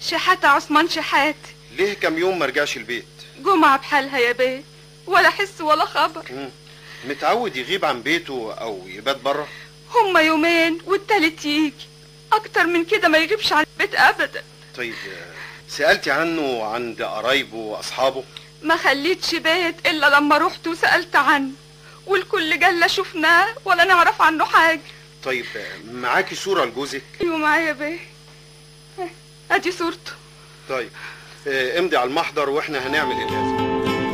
شحاتة عثمان شحات ليه كام يوم ما رجعش البيت جمعة بحالها يا بيه ولا حس ولا خبر مم. متعود يغيب عن بيته او يبات بره هما يومين والتالت يجي اكتر من كده ما يغيبش عن البيت ابدا طيب آه، سألتي عنه عند قرايبه واصحابه ما خليتش بيت الا لما رحت وسألت عنه والكل قال لا شفناه ولا نعرف عنه حاجة طيب آه، معاكي صورة لجوزك ايوه معايا بيه اه، ادي صورته طيب آه، امضي على المحضر واحنا هنعمل اللازم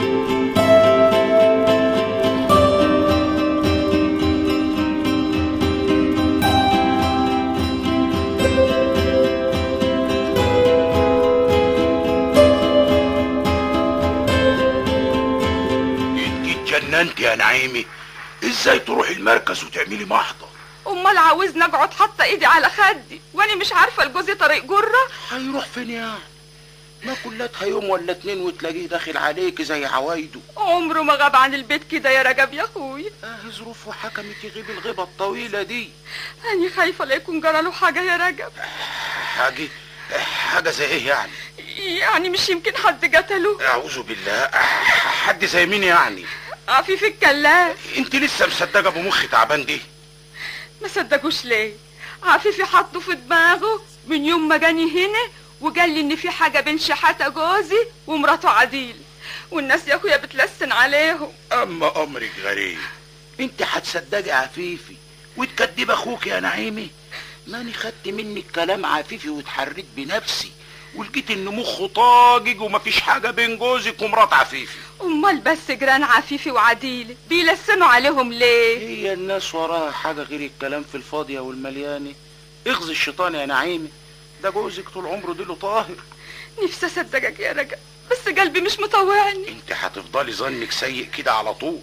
انت اتجننت يا نعيمي ازاي تروحي المركز وتعملي محضر امال عاوزني اقعد حاطه ايدي على خدي وانا مش عارفه لجوزي طريق جره هيروح فين يعني ما كلتها يوم ولا اتنين وتلاقيه داخل عليك زي عوايده عمره ما غاب عن البيت كده يا رجب يا اخويا اه ظروفه حكمت يغيب الغيبة الطويلة دي انا خايفه لا يكون جرى له حاجه يا رجب حاجة حاجة زي ايه يعني يعني مش يمكن حد قتله اعوذ بالله حد زي مين يعني عفيف الكلاف انت لسه مصدقة بمخ تعبان دي ما صدقوش ليه عفيفي حطه في دماغه من يوم ما جاني هنا وقال لي ان في حاجه بين شحاته جوزي ومراته عديل والناس يا اخويا بتلسن عليهم اما امرك غريب انت هتصدقي عفيفي وتكدب اخوك يا نعيمي ماني خدت منك كلام عفيفي واتحريت بنفسي ولقيت ان مخه طاجج ومفيش حاجه بين جوزك ومرات عفيفي امال بس جيران عفيفي وعديل بيلسنوا عليهم ليه هي الناس وراها حاجه غير الكلام في الفاضيه والمليانه اغزي الشيطان يا نعيمي ده جوزك طول عمره ديله طاهر نفسي اصدقك يا رجب بس قلبي مش مطوعني انت هتفضلي ظنك سيء كده على طول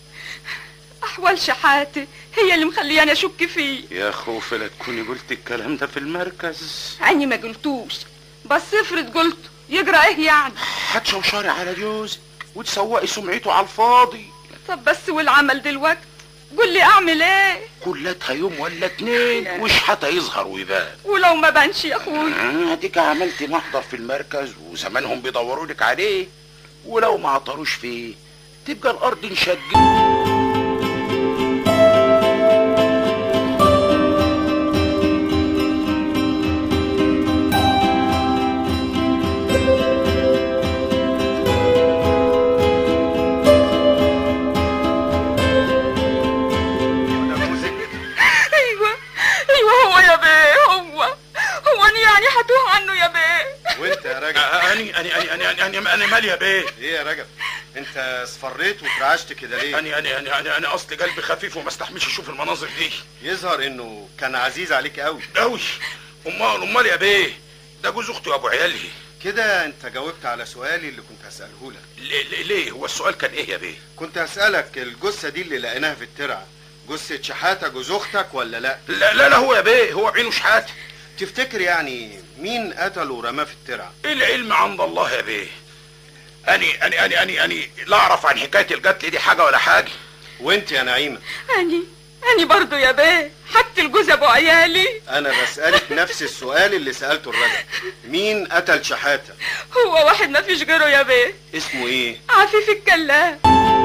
احوال شحاتي هي اللي مخلياني اشك فيه يا خوف لا تكوني قلت الكلام ده في المركز عني ما قلتوش بس افرض قلت يجرى ايه يعني هتشوشري على جوزك وتسوقي سمعته على الفاضي طب بس والعمل دلوقتي قول لي اعمل ايه كلتها يوم ولا اتنين وش حتى يظهر ويبان ولو ما بانش يا اخويا اديك عملت محضر في المركز وزمانهم بيدوروا لك عليه ولو ما عطروش فيه تبقى الارض انشقت ايوه ايوه هو يا بيه هو هو انا يعني هتوه عنه يا بيه وانت يا رجب اني اني اني اني اني اني, أني مالي يا بيه ايه يا رجب انت اصفريت وترعشت كده ليه اني اني اني اني, أني اصلي قلبي خفيف وما استحملش اشوف المناظر دي يظهر انه كان عزيز عليك قوي قوي امال امال يا بيه ده جوز اختي وابو عيالي كده انت جاوبت على سؤالي اللي كنت هسأله لك ليه, ليه- ليه هو السؤال كان ايه يا بيه كنت هسألك الجثة دي اللي لقيناها في الترعة جثة شحاتة جوز اختك ولا لا لا لا لا هو يا بيه هو بعينه شحاته تفتكر يعني مين قتله ورماه في الترعة العلم عند الله يا بيه اني اني اني اني اني لا اعرف عن حكايه القتل دي حاجه ولا حاجه وانت يا نعيمة اني اني برضو يا بيه حتى الجوز ابو عيالي انا بسألك نفس السؤال اللي سألته الرجل مين قتل شحاتة هو واحد ما فيش غيره يا بيه اسمه ايه عفيف الكلاف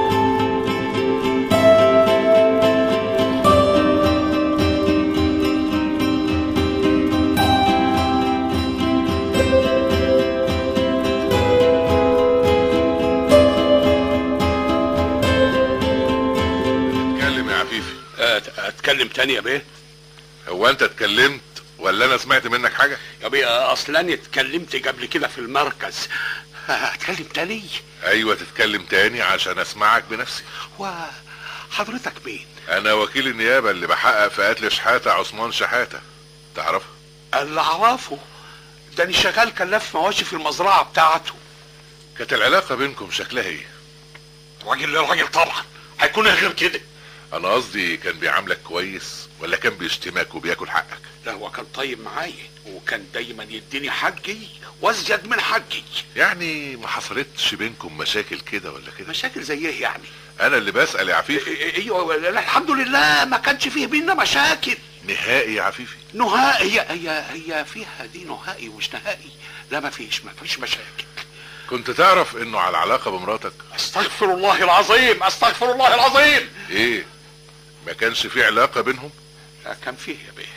اتكلم يا عفيفي اتكلم تاني يا بيه هو انت اتكلمت ولا انا سمعت منك حاجه يا بيه اصلا اتكلمت قبل كده في المركز اتكلم تاني ايوه تتكلم تاني عشان اسمعك بنفسي وحضرتك مين انا وكيل النيابه اللي بحقق في قتل شحاته عثمان شحاته تعرفها اللي اعرفه ده انا شغال كلاف مواشي في المزرعه بتاعته كانت العلاقه بينكم شكلها ايه راجل لراجل طبعا هيكون إيه غير كده انا قصدي كان بيعاملك كويس ولا كان بيشتمك وبياكل حقك لا هو كان طيب معايا وكان دايما يديني حقي وازيد من حقي يعني ما حصلتش بينكم مشاكل كده ولا كده مشاكل زي ايه يعني انا اللي بسال يا عفيفي إيه- ايوه لا، الحمد لله ما كانش فيه بينا مشاكل نهائي يا عفيفي نهائي هي هي هي فيها دي نهائي ومش نهائي لا مفيش مفيش مشاكل كنت تعرف انه على علاقة بمراتك استغفر الله العظيم استغفر الله العظيم ايه ما كانش في علاقة بينهم لا كان فيه يا بيه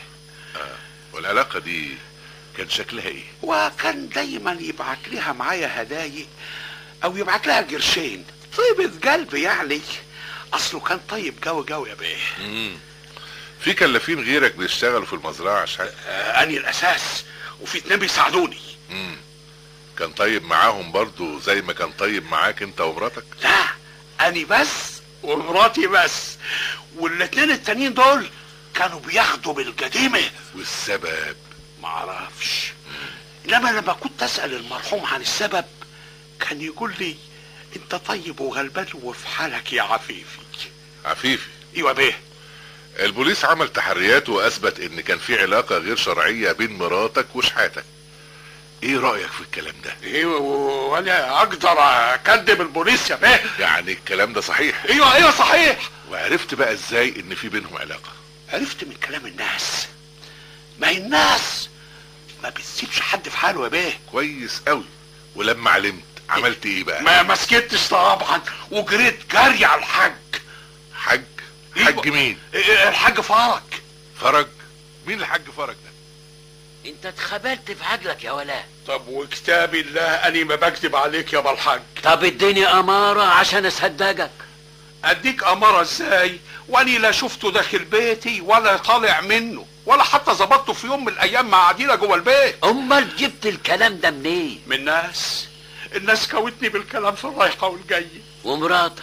والعلاقة دي كان شكلها ايه وكان دايما يبعت لها معايا هدايا او يبعت لها قرشين طيبة قلب يعني اصله كان طيب جو جو يا بيه مم. في كلافين غيرك بيشتغلوا في المزرعة شحاتة آه اني الاساس وفي اتنين بيساعدوني مم. كان طيب معاهم برضو زي ما كان طيب معاك انت ومراتك لا اني بس ومراتي بس والاتنين التانيين دول كانوا بياخدوا بالقديمه والسبب معرفش انما لما كنت اسال المرحوم عن السبب كان يقول لي انت طيب وغلبان وفي حالك يا عفيفي عفيفي ايوه بيه البوليس عمل تحريات واثبت ان كان في علاقة غير شرعية بين مراتك وشحاتك ايه رأيك في الكلام ده ايوه وانا اقدر اكذب البوليس يا بيه يعني الكلام ده صحيح ايوه ايوه صحيح وعرفت بقى ازاي ان في بينهم علاقة عرفت من كلام الناس ما هي الناس ما بتسيبش حد في حاله يا بيه كويس قوي ولما علمت عملت ايه بقى ما ما سكتش طبعا وجريت جري على الحاج حج أيوة. حج مين إيه، الحاج فرج فرج مين الحاج فرج ده انت اتخبلت في عقلك يا ولا طب وكتاب الله اني ما بكذب عليك يا بالحاج طب اديني امارة عشان اصدقك اديك امارة ازاي واني لا شفته داخل بيتي ولا طالع منه ولا حتى ظبطته في يوم من الايام مع عديلة جوه البيت امال جبت الكلام ده منين من ناس الناس كوتني بالكلام في الرايحة والجاية ومراتك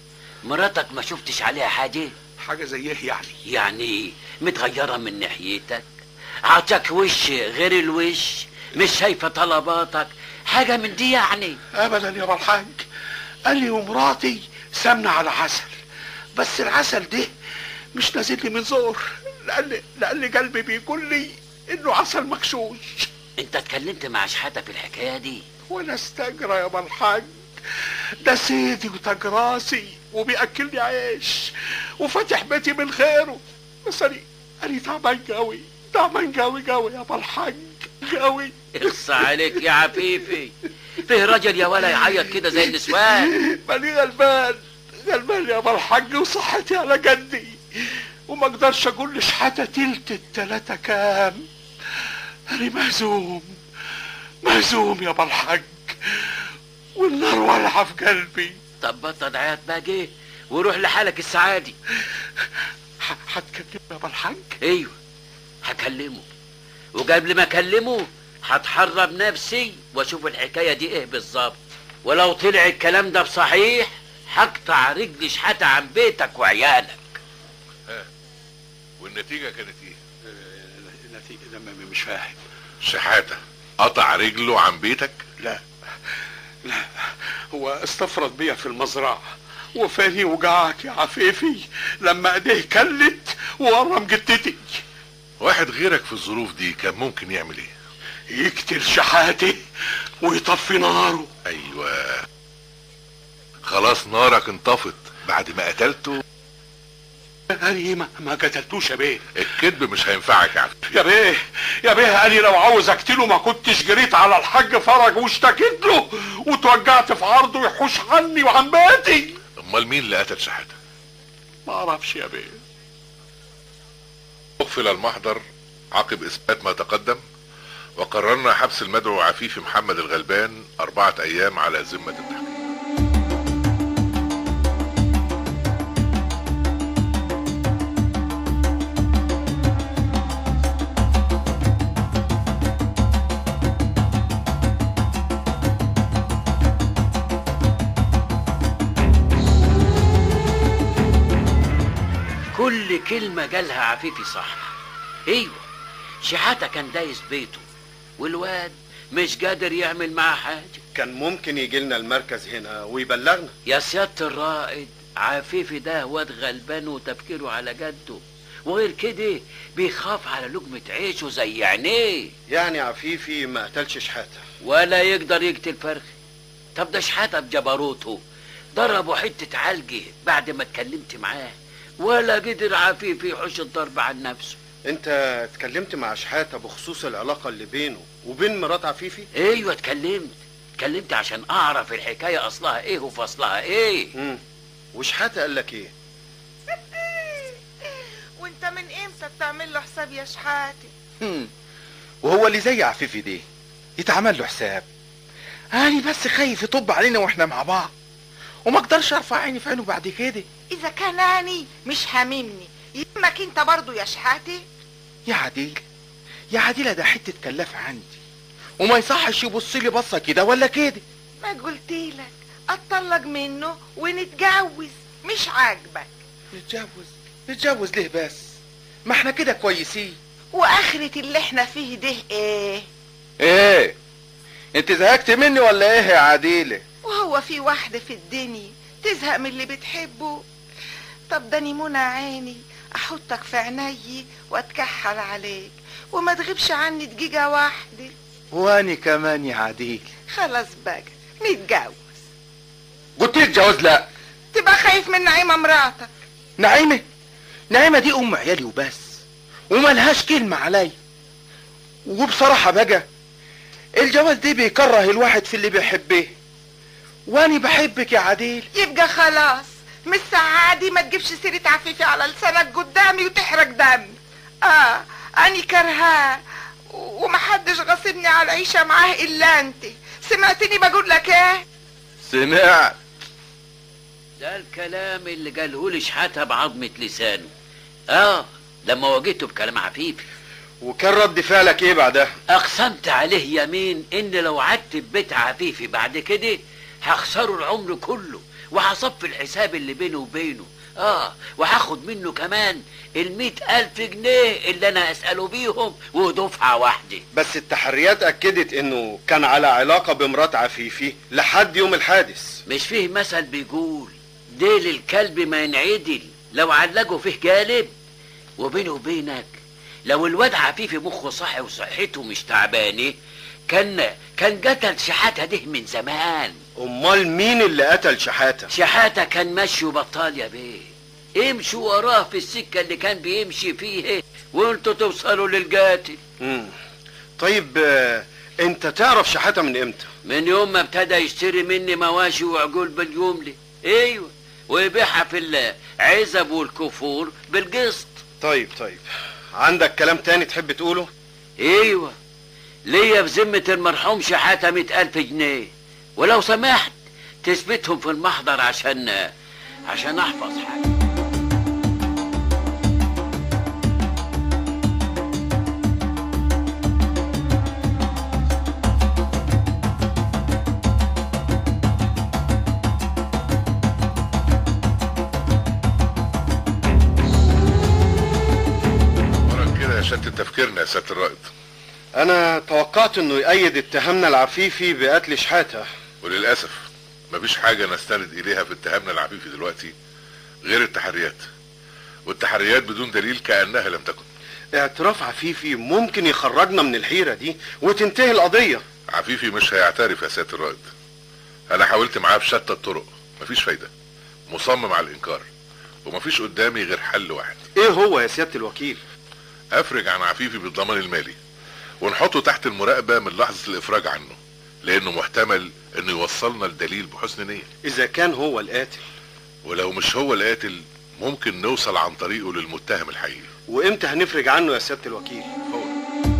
مراتك ما شفتش عليها حاجة حاجة زي ايه يعني يعني متغيرة من ناحيتك عطاك وش غير الوش مش شايفة طلباتك حاجة من دي يعني ابدا يا بالحاج قال لي ومراتي سمنة على عسل بس العسل ده مش نازل لي من زور لان لان قلبي بيقول لي انه عسل مغشوش انت اتكلمت مع شحاتة في الحكاية دي وانا استجرى يا بالحاج ده سيدي وتاج راسي وبياكلني عيش وفاتح بيتي من خيره بس انا انا تعبان قوي تعبان قوي قوي يا بالحاج قوي اخص عليك يا عفيفي فيه راجل يا ولا يعيط كده زي النسوان ماني غلبان غلبان يا بالحاج وصحتي على جدي وما اقدرش اقول لشحاتة تلت التلاتة كام انا مهزوم مهزوم يا بالحاج والنار والعة في قلبي طب بطل عيط بقى وروح لحالك السعادي ح- هتكلم يا بالحاج ايوه هكلمه وقبل ما اكلمه هتحرب نفسي واشوف الحكايه دي ايه بالظبط ولو طلع الكلام ده بصحيح هقطع رجلي شحاته عن بيتك وعيالك والنتيجة كانت ايه النتيجة لما مش فاهم شحاتة قطع رجله عن بيتك لا لا هو استفرد بيا في المزرعة وفاني وجعك يا عفيفي لما ايديه كلت وورم جتتي واحد غيرك في الظروف دي كان ممكن يعمل ايه يقتل شحاتي ويطفي ناره ايوه خلاص نارك انطفت بعد ما قتلته أنا ما, ما قتلتوش يا بيه الكذب مش هينفعك يا عفيفي يا بيه يا بيه أنا لو عاوز أقتله ما كنتش جريت على الحاج فرج واشتكيت له وتوجعت في عرضه يحوش عني وعن بيتي امال مين اللي قتل شحاتة ما أعرفش يا بيه اقفل المحضر عقب اثبات ما تقدم وقررنا حبس المدعو عفيفي محمد الغلبان اربعة ايام على ذمة التحقيق كل كلمه قالها عفيفي صح ايوه شحاته كان دايس بيته والواد مش قادر يعمل معاه حاجه كان ممكن يجي لنا المركز هنا ويبلغنا يا سيادة الرائد عفيفي ده واد غلبان وتفكيره على جده وغير كده بيخاف على لقمة عيشه زي عينيه يعني عفيفي ما قتلش شحاتة ولا يقدر يقتل فرخي طب ده شحاتة بجبروته ضربه حتة علقة بعد ما اتكلمت معاه ولا قدر عفيفي يحوش الضرب عن نفسه انت اتكلمت مع شحاته بخصوص العلاقه اللي بينه وبين مرات عفيفي ايوه اتكلمت اتكلمت عشان اعرف الحكايه اصلها ايه وفصلها ايه امم وشحاته قال لك ايه وانت من امتى بتعمل له حساب يا شحاتي هم. وهو اللي زي عفيفي دي يتعمل له حساب اني بس خايف يطب علينا واحنا مع بعض وما اقدرش ارفع عيني في عينه بعد كده اذا كان اني مش هاممني يهمك انت برضو يا شحاتي يا عديل يا عديلة ده حتة كلافة عندي وما يصحش يبص لي بصة كده ولا كده ما قلتلك اتطلق منه ونتجوز مش عاجبك نتجوز نتجوز ليه بس ما احنا كده كويسين واخرة اللي احنا فيه ده ايه ايه انت زهقت مني ولا ايه يا عديلة وهو في واحدة في الدنيا تزهق من اللي بتحبه طب ده منى عيني احطك في عيني واتكحل عليك وما تغيبش عني دقيقة واحدة واني كمان يا عديل خلاص بقى نتجوز قلت لك جواز لا تبقى خايف من نعيمة مراتك نعيمة نعيمة دي ام عيالي وبس وملهاش كلمة عليا وبصراحة بقى الجواز دي بيكره الواحد في اللي بيحبه واني بحبك يا عديل يبقى خلاص من الساعة دي ما تجيبش سيرة عفيفي على لسانك قدامي وتحرق دمي اه اني كرهاه و- ومحدش غاصبني على العيشة معاه الا انت سمعتني بقول لك ايه سمعت ده الكلام اللي قاله لي شحاتها بعظمه لسانه اه لما واجهته بكلام عفيفي وكان رد فعلك ايه بعدها اقسمت عليه يمين ان لو عدت في بيت عفيفي بعد كده هخسره العمر كله وهصفي الحساب اللي بينه وبينه اه وهاخد منه كمان المئة الف جنيه اللي انا اسأله بيهم ودفعة واحدة بس التحريات اكدت انه كان على علاقه بمرات عفيفي لحد يوم الحادث مش فيه مثل بيقول ديل الكلب ما ينعدل لو علقوا فيه جالب وبينه وبينك لو الواد عفيفي مخه صحي وصحته مش تعبانه كان كان قتل شحاته ده من زمان امال مين اللي قتل شحاته شحاته كان ماشي وبطال يا بيه امشوا وراه في السكه اللي كان بيمشي فيها وانتوا توصلوا للقاتل مم. طيب آه، انت تعرف شحاته من امتى من يوم ما ابتدى يشتري مني مواشي وعجول بالجمله ايوه ويبيعها في العزب والكفور بالقسط طيب طيب عندك كلام تاني تحب تقوله ايوه ليا بذمة المرحوم شحاتة مئة ألف جنيه ولو سمحت تثبتهم في المحضر عشان عشان أحفظ حاجة مرة كده يا شتت تفكيرنا يا سيادة الرائد انا توقعت انه يأيد اتهامنا العفيفي بقتل شحاته وللأسف مفيش حاجة نستند إليها في اتهامنا العفيفي دلوقتي غير التحريات والتحريات بدون دليل كأنها لم تكن اعتراف عفيفي ممكن يخرجنا من الحيرة دي وتنتهي القضية عفيفي مش هيعترف يا سيادة الرائد أنا حاولت معاه بشتى الطرق مفيش فايدة مصمم على الإنكار ومفيش قدامي غير حل واحد ايه هو يا سيادة الوكيل افرج عن عفيفي بالضمان المالي ونحطه تحت المراقبة من لحظة الافراج عنه لانه محتمل انه يوصلنا لدليل بحسن نية اذا كان هو القاتل ولو مش هو القاتل ممكن نوصل عن طريقه للمتهم الحقيقي وامتى هنفرج عنه يا سيادة الوكيل فورا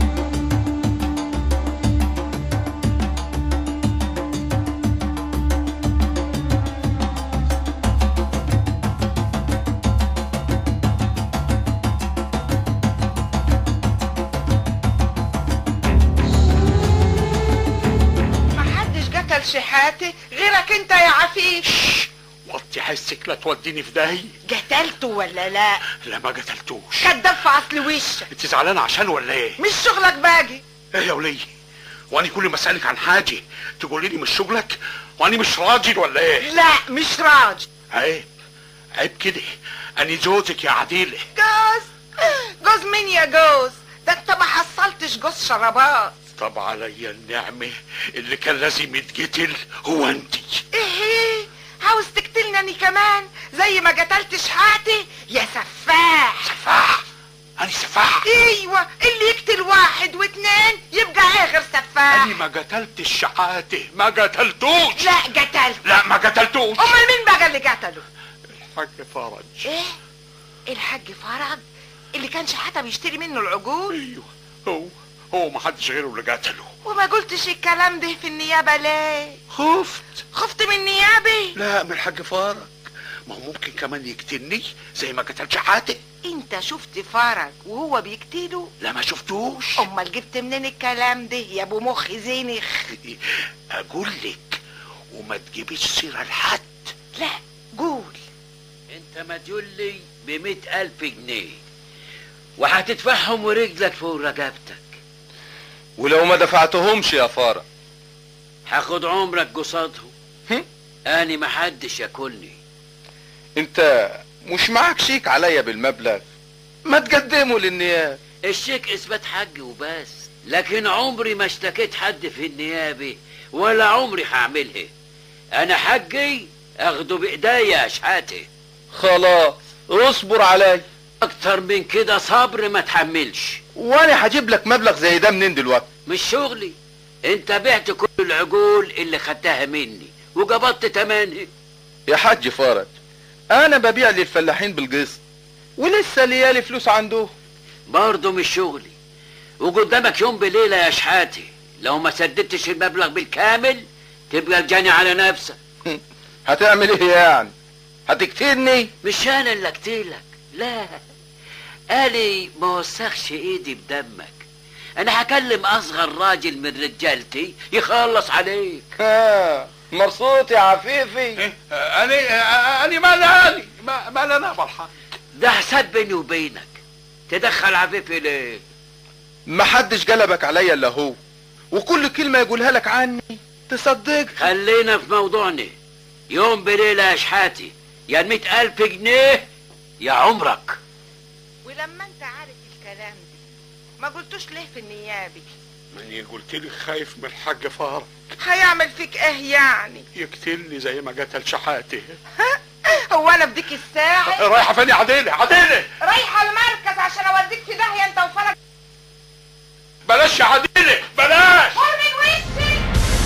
محدش قتل شحاتي غيرك انت يا عفيف وطي حسك لا توديني في داهية قتلته ولا لا لا ما قتلتوش كداب في اصل وشك انت زعلانة عشان ولا ايه؟ مش شغلك باجي ايه يا ولية؟ واني كل ما اسألك عن حاجة تقولي لي مش شغلك؟ واني مش راجل ولا ايه؟ لا مش راجل عيب عيب كده اني جوزك يا عديلة جوز جوز مين يا جوز ده انت ما حصلتش جوز شرابات طب عليا النعمة اللي كان لازم يتقتل هو انت ايه عاوز تقتلني انا كمان زي ما قتلت شحاتي يا سفاح سفاح انا سفاح ايوه اللي يقتل واحد واتنين يبقى ايه غير سفاح انا ما قتلتش شحاته ما قتلتوش لا قتل لا ما قتلتوش امال مين بقى اللي قتله الحاج فرج ايه الحاج فرج اللي كان شحاته بيشتري منه العجول ايوه هو هو ما حدش غيره اللي قتله وما قلتش الكلام ده في النيابه ليه خفت خفت من النيابه لا من الحاج فرج ما هو ممكن كمان يقتلني زي ما قتل شحاته انت شفت فرج وهو بيقتله لا ما شفتوش امال جبت منين الكلام ده يا ابو مخ زينخ اقول لك وما تجيبيش سيره لحد لا قول انت مديون لي بمئة ألف جنيه وهتدفعهم ورجلك فوق رقبتك ولو ما دفعتهمش يا فارة هاخد عمرك قصادهم هم؟ اني محدش ياكلني انت مش معاك شيك عليا بالمبلغ ما تقدمه للنيابة الشيك اثبات حج وبس لكن عمري ما اشتكيت حد في النيابة ولا عمري هعملها انا حجي اخده بايديا يا شحاتي خلاص اصبر عليا اكتر من كده صبر ما تحملش وانا هجيب لك مبلغ زي ده منين دلوقتي مش شغلي انت بعت كل العجول اللي خدتها مني وقبضت تمنها يا حاج فرج انا ببيع للفلاحين بالقسط ولسه ليالي فلوس عندهم برضه مش شغلي وقدامك يوم بليلة يا شحاتي لو ما سددتش المبلغ بالكامل تبقى الجاني على نفسك هتعمل ايه يعني هتقتلني مش انا اللي اقتلك لا قالي ما وسخش ايدي بدمك انا هكلم اصغر راجل من رجالتي يخلص عليك ها مبسوط يا عفيفي انا انا مالاني ما- مالنا بالحق ده حساب بيني وبينك تدخل عفيفي ليه محدش جلبك عليا الا هو وكل كلمة يقولها لك عني تصدق خلينا في موضوعنا يوم بليلة يا شحاتي يا المئة ألف جنيه يا عمرك ولما انت عارف الكلام ده ما قلتوش ليه في النيابه ماني قلت لك خايف من الحاج فرج هيعمل فيك ايه يعني يقتلني زي ما قتل شحاته هو انا بديك الساعه رايحه فين يا عديله عديله رايحه المركز عشان اوديك في داهيه انت وفرج بلاش يا عديله بلاش قول من وشي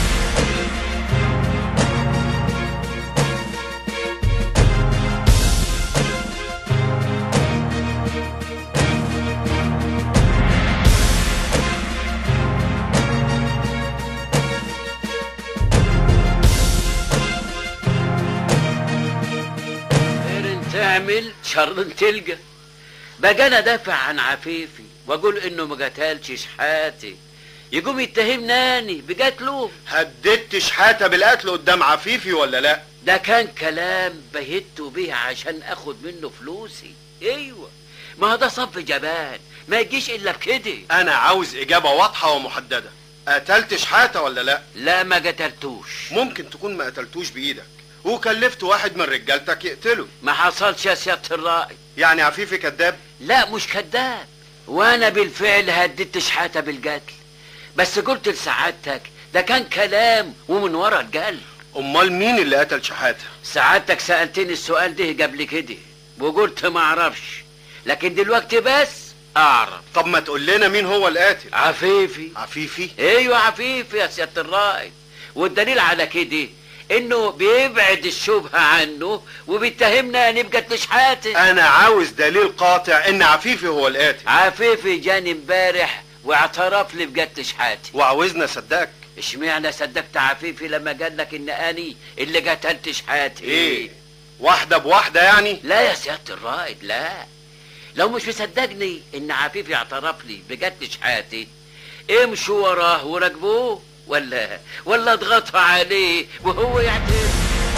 خير تعمل شر تلقى بقى انا دافع عن عفيفي واقول انه ما قتلش شحاتي يقوم يتهمناني بقتله هددت شحاتة بالقتل قدام عفيفي ولا لا ده كان كلام بهته بيه عشان اخد منه فلوسي ايوه ما هو ده صف جبان ما يجيش الا بكده انا عاوز اجابة واضحة ومحددة قتلت شحاتة ولا لا لا ما قتلتوش ممكن تكون ما قتلتوش بايدك وكلفت واحد من رجالتك يقتله ما حصلش يا سيادة الرائد يعني عفيفي كذاب لا مش كذاب وانا بالفعل هددت شحاتة بالقتل بس قلت لسعادتك ده كان كلام ومن ورا القلب امال مين اللي قتل شحاتة سعادتك سألتني السؤال ده قبل كده وقلت ما اعرفش لكن دلوقتي بس اعرف طب ما تقول لنا مين هو القاتل عفيفي عفيفي ايوه عفيفي يا سيادة الرائد والدليل على كده انه بيبعد الشبهة عنه وبيتهمنا نبقى تشحاته انا عاوز دليل قاطع ان عفيفي هو القاتل عفيفي جاني امبارح واعترف لي بجد شحاتي وعاوزنا اصدقك اشمعنى صدقت عفيفي لما قال لك ان اني اللي قتلت شحاتي ايه واحدة بواحدة يعني لا يا سيادة الرائد لا لو مش مصدقني ان عفيفي اعترف لي بجد شحاتي امشوا وراه وراقبوه ولا ولا اضغطوا عليه وهو يعترف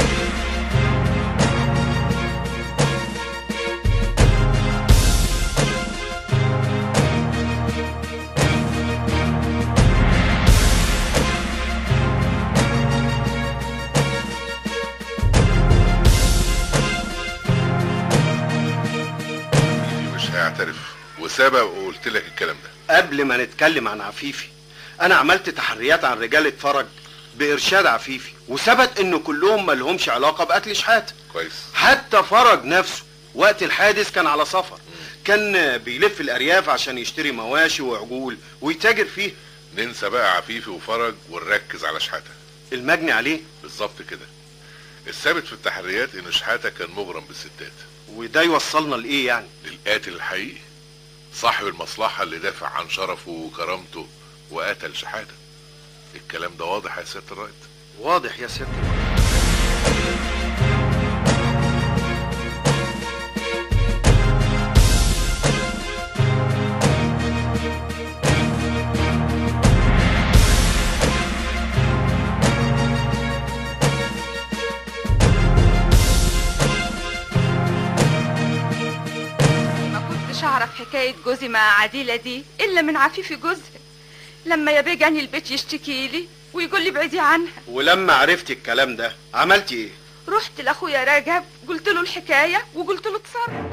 مش هيعترف وسبق وقلت لك الكلام ده قبل ما نتكلم عن عفيفي انا عملت تحريات عن رجالة فرج بارشاد عفيفي وثبت ان كلهم ملهمش علاقة بقتل شحاتة كويس حتى فرج نفسه وقت الحادث كان على سفر كان بيلف الارياف عشان يشتري مواشي وعجول ويتاجر فيه ننسى بقى عفيفي وفرج ونركز على شحاته المجني عليه بالظبط كده الثابت في التحريات ان شحاته كان مغرم بالستات وده يوصلنا لايه يعني للقاتل الحقيقي صاحب المصلحة اللي دافع عن شرفه وكرامته وقتل شحاتة الكلام ده واضح يا سيادة الرائد واضح يا ست ما كنتش اعرف حكايه جوزي مع عديله دي الا من عفيفي جوزها لما يا جاني البيت يشتكي لي ويقول لي ابعدي عنها ولما عرفتي الكلام ده عملتي ايه رحت لاخويا رجب قلت له الحكايه وقلت له اتصرف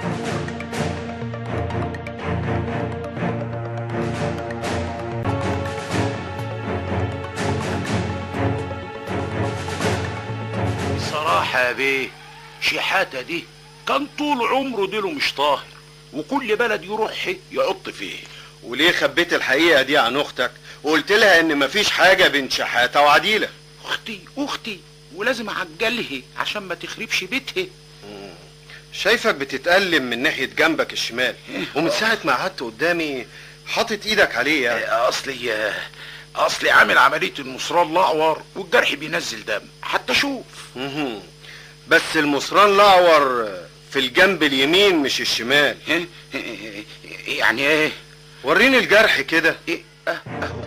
بصراحة يا بيه شحاتة دي كان طول عمره ديله مش طاهر وكل بلد يروح يعط فيه وليه خبيت الحقيقه دي عن اختك وقلت لها ان مفيش حاجه بين شحاته وعديله اختي اختي ولازم اعجلها عشان ما تخربش بيتها شايفك بتتألم من ناحيه جنبك الشمال ومن ساعه ما قعدت قدامي حاطط ايدك عليه يعني اصلي اصلي عامل عملية المصران الاعور والجرح بينزل دم حتى شوف مهم. بس المصران الاعور في الجنب اليمين مش الشمال يعني ايه وريني الجرح كده ايه اه اهو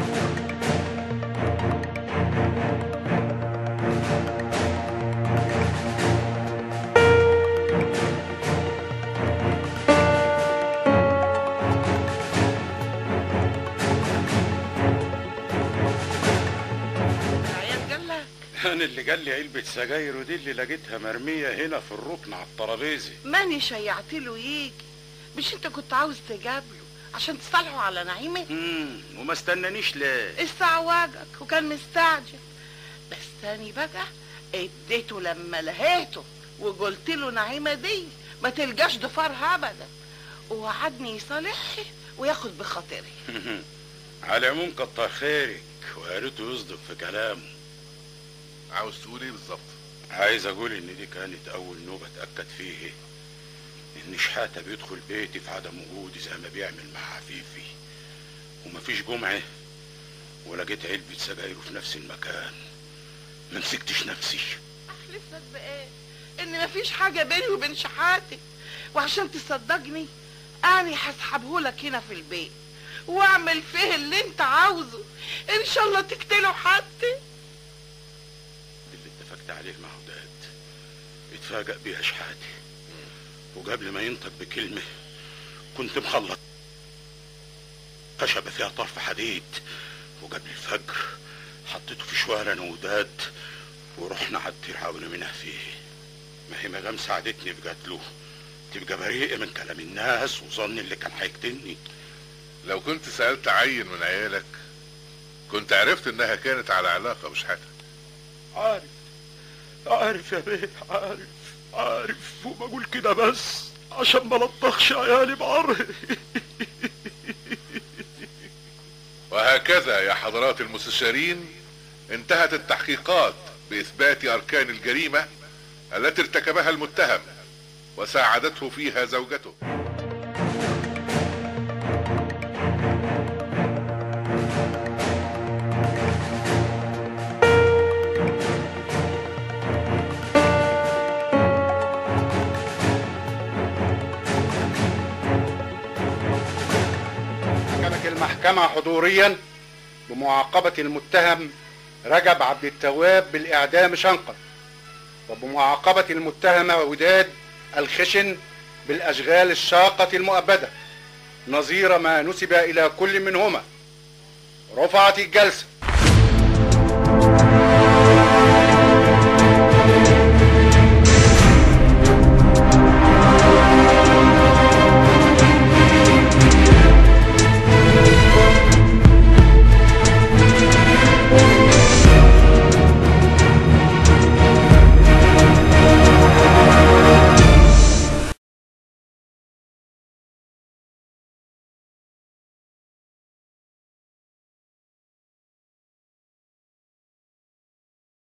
العيال جالك انا اللي قال لي علبة سجاير ودي اللي لقيتها مرمية هنا في الركن على الترابيزة ماني شيعت له يجي مش انت كنت عاوز تجابله عشان تصالحوا على نعيمه امم وما استنانيش ليه استعواجك وكان مستعجل بس تاني بقى اديته لما لهيته وقلت له نعيمه دي ما تلقاش ضفارها ابدا ووعدني يصالحها وياخد بخاطري على العموم كتر خيرك ويا ريته يصدق في كلامه عاوز تقول ايه بالظبط عايز اقول ان دي كانت اول نوبة اتأكد فيه ان شحاتة بيدخل بيتي في عدم وجودي زي ما بيعمل مع عفيفي ومفيش جمعة ولقيت علبة سجايره في نفس المكان ما مسكتش نفسي احلف لك بايه ان مفيش حاجه بيني وبين شحاتي وعشان تصدقني انا هسحبهولك هنا في البيت واعمل فيه اللي انت عاوزه ان شاء الله تقتله حتى اللي اتفقت عليه مع وداد اتفاجأ بيها شحاتي وقبل ما ينطق بكلمة كنت مخلط خشبة فيها طرف حديد وقبل الفجر حطيته في شوارع انا وداد ورحنا على الدير عاونا منها فيه ما هي مدام ساعدتني في قتله تبقى بريئة من كلام الناس وظن اللي كان هيقتلني لو كنت سألت عين من عيالك كنت عرفت انها كانت على علاقة بشحاتة عارف عارف يا بيه عارف عارف وبقول كده بس عشان ما لطخش عيالي بعره وهكذا يا حضرات المستشارين انتهت التحقيقات بإثبات أركان الجريمة التي ارتكبها المتهم وساعدته فيها زوجته حكمت المحكمة حضوريا بمعاقبة المتهم رجب عبد التواب بالإعدام شنقا وبمعاقبة المتهمة وداد الخشن بالأشغال الشاقة المؤبدة نظير ما نسب إلى كل منهما رفعت الجلسة